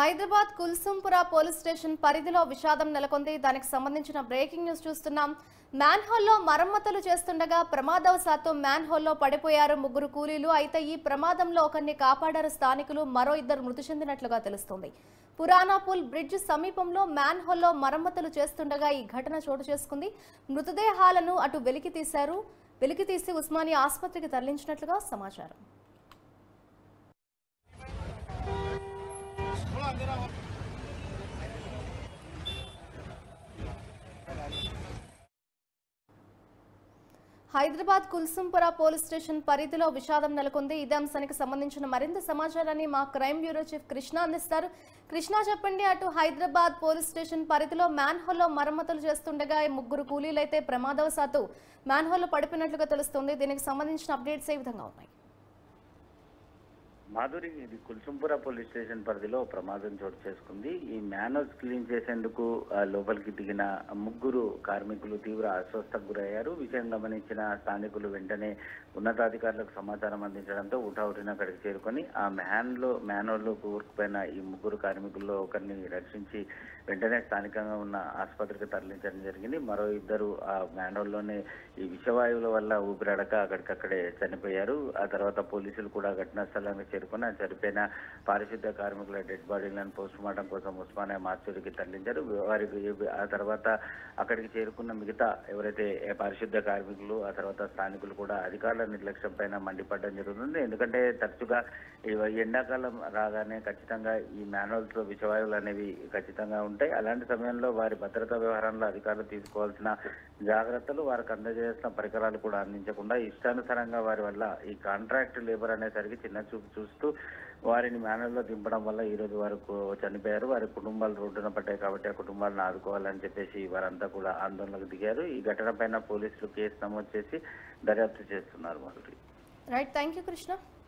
Hyderabad కుల్సుంపుర police station పరిధిలో విషాదం నెలకొంది దానికి సంబంధించిన బ్రేకింగ్ న్యూస్ చూస్తున్నాం మ్యాన్ హోల్లో మరమ్మతులు చేస్తుండగా ప్రమాదవశాత్తు మ్యాన్ హోల్లో పడిపోయారు ముగ్గురు కూలీలు అయితే ఈ ప్రమాదంలో ఒకరిని కాపాడారు స్థానికులు మరో ఇద్దరు మృతి చెందినట్లుగా తెలుస్తోంది పురాణాపూల్ బ్రిడ్జ్ సమీపంలో మ్యాన్ హోల్లో మరమ్మతులు చేస్తుండగా ఈ ఘటన చోటు చేసుకుంది మృతదేహాలను అటు వెలికి తీశారు వెలికి తీసి ఉస్మానియా ఆసుపత్రికి తరలించినట్లుగా సమాచారం హైదరాబాద్ కుల్సుంపుర పోలీస్ స్టేషన్ పరిధిలో విషాదం నెలకొంది ఇదే అంశానికి సంబంధించిన మరింత సమాచారాన్ని మా క్రైమ్ బ్యూరో చీఫ్ కృష్ణ అందిస్తారు కృష్ణ చెప్పండి అటు హైదరాబాద్ పోలీస్ స్టేషన్ పరిధిలో మ్యాన్ హోల్లో మరమ్మతులు చేస్తుండగా ఈ ముగ్గురు కూలీలైతే ప్రమాదవశాత్తు మ్యాన్ హోల్లో పడిపోయినట్లుగా తెలుస్తుంది దీనికి సంబంధించిన అప్డేట్స్ ఏ విధంగా ఉన్నాయి మాధురి ఇది కుల్సుంపుర పోలీస్ స్టేషన్ పరిధిలో ప్రమాదం చోటు చేసుకుంది ఈ మ్యానర్స్ క్లీన్ చేసేందుకు ఆ, లోపలికి దిగిన ముగ్గురు కార్మికులు తీవ్ర అస్వస్థకు గురయ్యారు విషయం గమనించిన స్థానికులు వెంటనే ఉన్నతాధికారులకు సమాచారం అందించడంతో ఊటావుటిన అక్కడికి చేరుకొని ఆ మ్యాన్ లో మ్యాన్హోల్లో కూరుకుపోయిన ఈ ముగ్గురు కార్మికుల్లో ఒకరిని రక్షించి వెంటనే స్థానికంగా ఉన్న ఆసుపత్రికి తరలించడం జరిగింది మరో ఇద్దరు ఆ మ్యాన్హోల్లోనే ఈ విషవాయువుల వల్ల ఊపిరాడక అక్కడికక్కడే చనిపోయారు ఆ తర్వాత పోలీసులు కూడా ఘటనా స్థలానికి చేరుకుని ఆ చనిపోయిన పారిశుద్ధ కార్మికుల డెడ్ బాడీలను పోస్ట్ మార్టం కోసం ఉస్మానియా మార్చూరికి తరలించారు వారికి ఆ తర్వాత అక్కడికి చేరుకున్న మిగతా ఎవరైతే ఏ పారిశుద్ధ కార్మికులు ఆ తర్వాత స్థానికులు కూడా అధికారుల నిర్లక్ష్యం పైన మండిపడడం జరుగుతుంది ఎందుకంటే తరచుగా ఈ ఎండాకాలం రాగానే ఖచ్చితంగా ఈ మాన్యువల్స్ లో విషవాయువులు అనేవి ఖచ్చితంగా ఉంటాయి అలాంటి సమయంలో వారి భద్రతా వ్యవహారంలో అధికారులు తీసుకోవాల్సిన జాగ్రత్తలు వారికి అందజేయాల్సిన పరికరాలు కూడా అందించకుండా ఇష్టానుసారంగా వారి వల్ల ఈ కాంట్రాక్ట్ లేబర్ అనేసరికి చిన్న చూపు చూస్తూ వారిని మాన్యువల్లో దింపడం వల్ల ఈ రోజు వరకు చనిపోయారు వారి కుటుంబాలు రోడ్డున పడ్డాయి కాబట్టి ఆ కుటుంబాలను ఆదుకోవాలని చెప్పేసి వారంతా కూడా ఆందోళనకు దిగారు ఈ ఘటన పైన పోలీసులు కేసు నమోదు చేసి దర్యాప్తు చేస్తున్నారు Madhuri right thank you Krishna